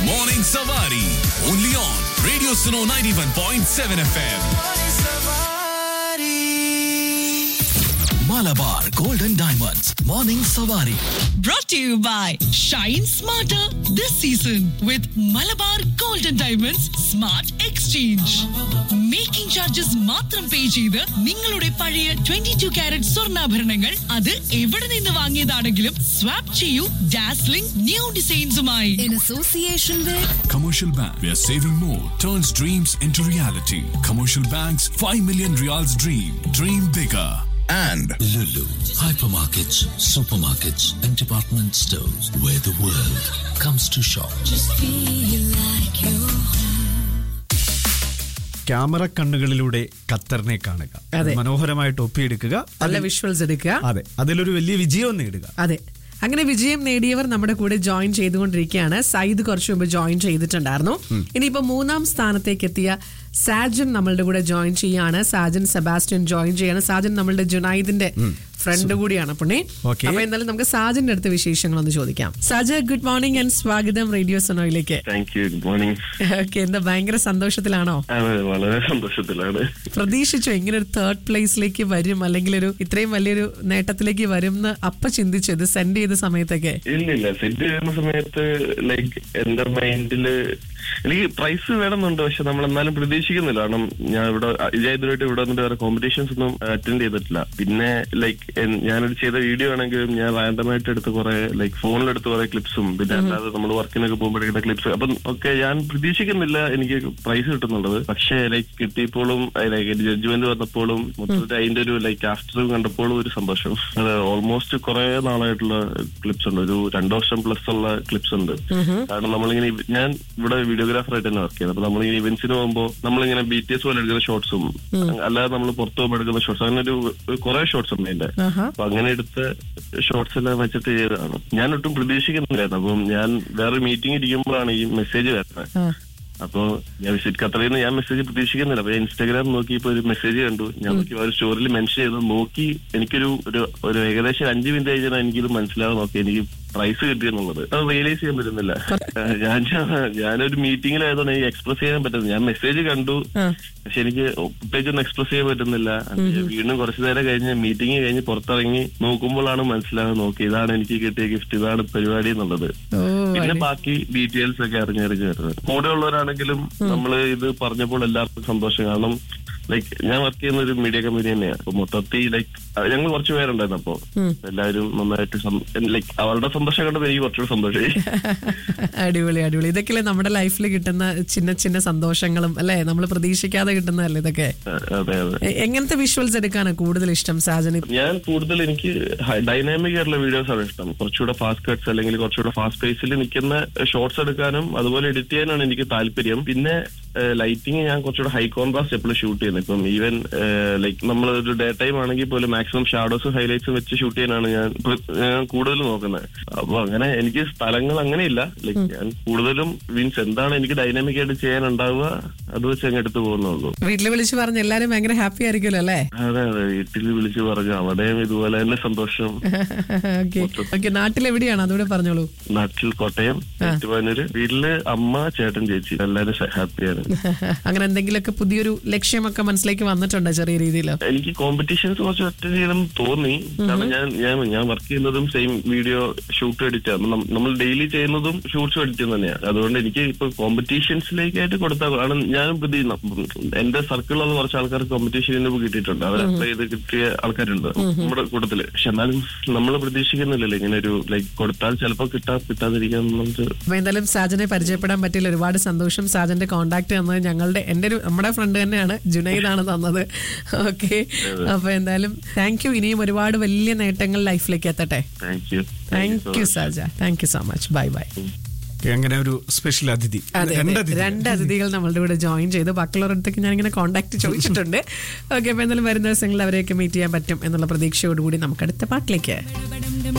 Morning Savari. Only on Radio Suno 91.7 FM. Malabar Golden Diamonds. Morning Savari. brought to you by Shine Smarter this season with Malabar Golden Diamonds Smart Exchange. Making charges മാത്രം pay ചെയ്ത് നിങ്ങളുടെ പഴയ twenty two carrot സ്വർണ്ണാഭരണങ്ങൾ അത് എവിടെ നിന്ന് വാങ്ങിയതാണെങ്കിലും swap ചെയ്യൂ ഡാസ്ലിംഗ് ന്യൂ ഡിസൈൻസുമായി in association with Commercial Bank, where saving more turns dreams into reality. Commercial Bank's 5 million reals dream. Dream bigger. and Lulu, hypermarkets, supermarkets, and department stores where the world comes to shop. Camera കണ്ണുകളിലൂടെ ഖത്തറിനെ കാണുക അതെ. മനോഹരമായിട്ട് ഒപ്പിയെടുക്കുക നല്ല അതിൽ- visuals എടുക്കുക അതെ അതിലൊരു വലിയ വിജയം നേടുക അതെ അങ്ങനെ വിജയം നേടിയവർ നമ്മുടെ കൂടെ ജോയിൻ ചെയ്തുകൊണ്ടിരിക്കുകയാണ് സയ്യിദ് കുറച്ചു മുമ്പ് ജോയിൻ ചെയ്തിട്ടുണ്ടായിരുന്നു ഇനിയിപ്പോ മൂന്നാം സ്ഥാനത്തേക്ക് എത്തിയ സാജൻ നമ്മളുടെ കൂടെ ജോയിൻ ചെയ്യാണ് സാജൻ സെബാസ്റ്റ്യൻ ജോയിൻ ചെയ്യാണ് സാജൻ നമ്മളുടെ ജുനൈദിന്റെ ഫ്രണ്ട് കൂടിയാണ് പുണ്ണി Okay. അപ്പൊ എന്തായാലും നമുക്ക് സാജന്റെ അടുത്ത വിശേഷങ്ങൾ ഒന്ന് ചോദിക്കാം സാജ ഗുഡ് മോർണിംഗ് ആൻഡ് സ്വാഗതം റേഡിയോ സൊനോയിലേക്ക് thank you good morning okay എന്താ ഭയങ്കര സന്തോഷത്തിലാണോ അതെ വളരെ സന്തോഷത്തിലാണ് പ്രതീക്ഷിച്ചോ ഇങ്ങനെ ഒരു തേർഡ് പ്ലേസിലേക്ക് വരും അല്ലെങ്കിൽ ഒരു ഇത്രയും വലിയൊരു നേട്ടത്തിലേക്ക് വരും എന്ന് അപ്പ ചിന്തിച്ചു ഇത് സെൻഡ് ചെയ്ത സമയത്തൊക്കെ ഇല്ല ഇല്ല സെറ്റ് ചെയ്യുന്ന സമയത്ത് ലൈക്ക് എന്റെ മൈൻഡില് എനിക്ക് പ്രൈസ് വേണമെന്നുണ്ട് പക്ഷെ നമ്മൾ എന്നാലും പ്രതീക്ഷിക്കുന്നില്ല കാരണം ഞാൻ ഇവിടെ ഞാൻ ഇതുവരെയായിട്ട് ഇവിടെ വന്നിട്ട് വേറെ കോമ്പറ്റീഷൻസ് ഒന്നും അറ്റൻഡ് ചെയ്തിട്ടില്ല പിന്നെ ലൈക്ക് ഞാനൊരു ചെയ്ത വീഡിയോ ആണെങ്കിലും ഞാൻ റാൻഡമായിട്ട് എടുത്ത് കുറെ ലൈക്ക് ഫോണിലെടുത്ത് കുറെ ക്ലിപ്സും പിന്നെ അല്ലാതെ നമ്മൾ വർക്കിനൊക്കെ പോകുമ്പോഴേക്കുന്ന ക്ലിപ്സ് അപ്പം ഒക്കെ ഞാൻ പ്രതീക്ഷിക്കുന്നില്ല എനിക്ക് പ്രൈസ് കിട്ടുന്നുള്ളത് പക്ഷേ ലൈക്ക് കിട്ടിയപ്പോഴും ലൈക്ക് ജഡ്ജ്മെന്റ് വന്നപ്പോഴും മൊത്തത്തിൽ അതിന്റെ ഒരു ലൈക്ക് ആഫ്റ്റർ കണ്ടപ്പോഴും ഒരു സന്തോഷം അത് ഓൾമോസ്റ്റ് കുറെ നാളായിട്ടുള്ള ക്ലിപ്സ് ഉണ്ട് ഒരു രണ്ടു വർഷം പ്ലസ് ഉള്ള ക്ലിപ്സ് ഉണ്ട് കാരണം നമ്മളിങ്ങനെ ഇവ- ഞാൻ ഇവിടെ വീഡിയോഗ്രാഫർ ആയിട്ട് തന്നെ വർക്ക് ചെയ്യുന്നത് അപ്പൊ നമ്മളിങ്ങനെ ഇവന്റ്സിന് പോകുമ്പോൾ നമ്മളിങ്ങനെ ബി ടി എസ് പോലെ എടുക്കുന്ന ഷോർട്സും അല്ലാതെ നമ്മൾ പുറത്തു പോകുമ്പോൾ എടുക്കുന്ന ഷോർട്സ് അങ്ങനെ ഒരു കുറെ ഷോർട്സ് ഉണ്ട് അതിന്റെ ആഹാ. അപ്പൊ അങ്ങനെ എടുത്ത ഷോർട്സ് എല്ലാം വെച്ചിട്ട് ചെയ്തതാണ് ഞാൻ ഒട്ടും പ്രതീക്ഷിക്കുന്നില്ലായിരുന്നു അപ്പം ഞാൻ വേറെ മീറ്റിംഗ് ഇരിക്കുമ്പോഴാണ് ഈ മെസ്സേജ് വരുന്നത് ആ. അപ്പൊ ഞാൻ വിസിറ്റ് ഖത്തറിൽ നിന്ന് ഞാൻ മെസ്സേജ് പ്രതീക്ഷിക്കുന്നില്ല അപ്പൊ ഞാൻ ഇൻസ്റ്റാഗ്രാം നോക്കിയപ്പോ ഒരു മെസ്സേജ് കണ്ടു ഞാൻ നോക്കി ആ ഒരു സ്റ്റോറിയിൽ മെൻഷൻ ചെയ്തു നോക്കി എനിക്കൊരു ഒരു ഒരു ഏകദേശം അഞ്ച് മിനിറ്റ് കഴിഞ്ഞാൽ എനിക്കിത് മനസ്സിലാവാൻ നോക്കി എനിക്ക് പ്രൈസ് കിട്ടിയെന്നുള്ളത് അത് റിയലൈസ് ചെയ്യാൻ പറ്റുന്നില്ല ഏഹ് ഞാൻ ഞാനൊരു മീറ്റിംഗിലായതുകൊണ്ട് എനിക്ക് എക്സ്പ്രസ് ചെയ്യാൻ പറ്റുന്നില്ല ഞാൻ മെസ്സേജ് കണ്ടു പക്ഷെ എനിക്ക് പ്രത്യേകിച്ച് ഒന്നും എക്സ്പ്രസ് ചെയ്യാൻ പറ്റുന്നില്ല അത് ഞാൻ വീണ്ടും കുറച്ചു നേരം കഴിഞ്ഞ് മീറ്റിംഗ് കഴിഞ്ഞ് പുറത്തിറങ്ങി നോക്കുമ്പോഴാണ് മനസ്സിലാകാൻ നോക്കി ഇതാണ് എനിക്ക് കിട്ടിയ ഗിഫ്റ്റ് ഇതാണ് പരിപാടി എന്നുള്ളത് ഓ പിന്നെ ബാക്കി ഡീറ്റെയിൽസ് ഒക്കെ അറിഞ്ഞറിഞ്ഞ് വരുന്നത് കൂടെ ഉള്ളവരാണെങ്കിലും നമ്മൾ ഇത് പറഞ്ഞപ്പോൾ എല്ലാവർക്കും സന്തോഷം കാരണം ലൈക്ക് ഞാൻ വർക്ക് ചെയ്യുന്ന ഒരു മീഡിയ കമ്പനി തന്നെയാണ് അപ്പൊ മൊത്തത്തിൽ ലൈക്ക് ഞങ്ങൾ കുറച്ച് പേരുണ്ടായിരുന്നു അപ്പൊ എല്ലാവരും നന്നായിട്ട് ലൈക്ക് അവരുടെ സന്തോഷം കണ്ടത് എനിക്ക് കുറച്ചുകൂടെ സന്തോഷമായി അടിപൊളി അടിപൊളി ഇതൊക്കെയല്ലേ നമ്മുടെ ലൈഫിൽ കിട്ടുന്ന ചിന്ന ചിന്ന സന്തോഷങ്ങളും അല്ലേ നമ്മൾ പ്രതീക്ഷിക്കാതെ കിട്ടുന്നതല്ലേ ഇതൊക്കെ അതെ അതെ എ- എങ്ങനത്തെ വിഷ്വൽസ് എടുക്കാനാണ് കൂടുതൽ ഇഷ്ടം സാജന് ഞാൻ കൂടുതൽ എനിക്ക് ഡൈനാമിക് ആയിട്ടുള്ള വീഡിയോസ് ആണ് ഇഷ്ടം കുറച്ചുകൂടെ ഫാസ്റ്റ് കട്ട്സ് അല്ലെങ്കിൽ കുറച്ചുകൂടെ ഫാസ്റ്റ് പേസിൽ നിൽക്കുന്ന ഷോർട്സ് എടുക്കാനും അതുപോലെ എഡിറ്റ് ചെയ്യാനാണ് എനിക്ക് താല്പര്യം പിന്നെ ലൈറ്റിംഗ് ഞാൻ കുറച്ചുകൂടെ ഹൈ കോൺട്രാസ്റ്റ് എപ്പോഴും ഷൂട്ട് ചെയ്യുന്നത് ഇപ്പം ഈവൻ ലൈക്ക് നമ്മൾ ഒരു ഡേ ടൈം ആണെങ്കിൽ പോലും മാക്സിമം ഷാഡോസും ഹൈലൈറ്റ്സും വെച്ച് ഷൂട്ട് ചെയ്യാനാണ് ഞാൻ പ്ര- ഞാൻ കൂടുതൽ നോക്കുന്നത് അപ്പൊ അങ്ങനെ എനിക്ക് സ്ഥലങ്ങൾ അങ്ങനെയില്ല ലൈക്ക് ഞാൻ കൂടുതലും മീൻസ് എന്താണ് എനിക്ക് ഡൈനാമിക് ആയിട്ട് ചെയ്യാനുണ്ടാവുക അത് വെച്ച് അങ്ങ് എടുത്തു പോകുന്നുള്ളൂ വീട്ടിൽ വിളിച്ച് പറഞ്ഞ് എല്ലാരും ഭയങ്കര ഹാപ്പി ആയിരിക്കുമല്ലോ അല്ലേ അതെ അതെ വീട്ടിൽ വിളിച്ച് പറഞ്ഞു അവിടെയും ഇതുപോലെ തന്നെ സന്തോഷം ഓക്കെ ഓക്കെ നാട്ടിൽ എവിടെയാണ് അതുകൂടെ പറഞ്ഞോളൂ നാട്ടിൽ കോട്ടയം ഏറ്റുമാനൂര് വീട്ടില് അമ്മ ചേട്ടൻ ചേച്ചി എല്ലാരും ഹാപ്പിയാണ് അങ്ങനെ എന്തെങ്കിലുമൊക്കെ പുതിയൊരു ലക്ഷ്യമൊക്കെ മനസ്സിലേക്ക് വന്നിട്ടുണ്ടോ ചെറിയ രീതിയിൽ എനിക്ക് കോമ്പറ്റീഷൻസ് കുറച്ച് അറ്റൻഡ് ചെയ്യണം തോന്നി കാരണം ഞാൻ ഞാൻ ഞാൻ വർക്ക് ചെയ്യുന്നതും സെയിം വീഡിയോ ഷൂട്ട് എഡിറ്റ് നമ്മൾ ഡെയിലി ചെയ്യുന്നതും ഷൂട്ട്സും എഡിറ്റ് തന്നെയാണ് അതുകൊണ്ട് എനിക്ക് ഇപ്പൊ കോമ്പറ്റീഷൻസിലേക്കായിട്ട് കൊടുത്താൽ കാരണം ഞാനും പ്രതി എന്റെ സർക്കിളിലുള്ള കുറച്ച് ആൾക്കാർക്ക് കോമ്പറ്റീഷന് കിട്ടിയിട്ടുണ്ട് അവർ അപ്ലൈ ചെയ്ത് കിട്ടിയ ആൾക്കാരുണ്ട് നമ്മുടെ കൂട്ടത്തില് പക്ഷെ എന്നാലും നമ്മൾ പ്രതീക്ഷിക്കുന്നില്ലല്ലോ ഇങ്ങനെ ഒരു ലൈക്ക് കൊടുത്താൽ ചിലപ്പോൾ കിട്ടാ കിട്ടാതിരിക്കാൻ നമുക്ക് അപ്പൊ എന്തായാലും സാജനെ പരിചയപ്പെടാൻ പറ്റിയില്ല ഒരുപാട് സന്തോഷം സാജന്റെ കോൺടാക്ട് തന്നത് ഞങ്ങളുടെ എന്റെ ഒരു നമ്മുടെ ഫ്രണ്ട് തന്നെയാണ് ജുനൈദാണ് തന്നത് ഓക്കെ അപ്പൊ എന്തായാലും താങ്ക് യു ഇനിയും ഒരുപാട് വലിയ നേട്ടങ്ങൾ ലൈഫിലേക്ക് എത്തട്ടെ thank you thank you Saja thank you so much bye bye അങ്ങനെ ഒരു സ്പെഷ്യൽ അതിഥി അതെ രണ്ട് അതെ. അതിഥി രണ്ട് അതിഥികൾ നമ്മളുടെ കൂടെ ജോയിൻ ചെയ്തു ബാക്കിയുള്ളവരടുത്തേക്ക് ഞാൻ ഇങ്ങനെ കോൺടാക്ട് ചോദിച്ചിട്ടുണ്ട് ഓക്കെ അപ്പൊ എന്തായാലും വരുന്ന ദിവസങ്ങളിൽ അവരെയൊക്കെ മീറ്റ് ചെയ്യാൻ പറ്റും എന്നുള്ള പ്രതീക്ഷയോടുകൂടി നമുക്ക് അടുത്ത പാട്ടിലേക്ക്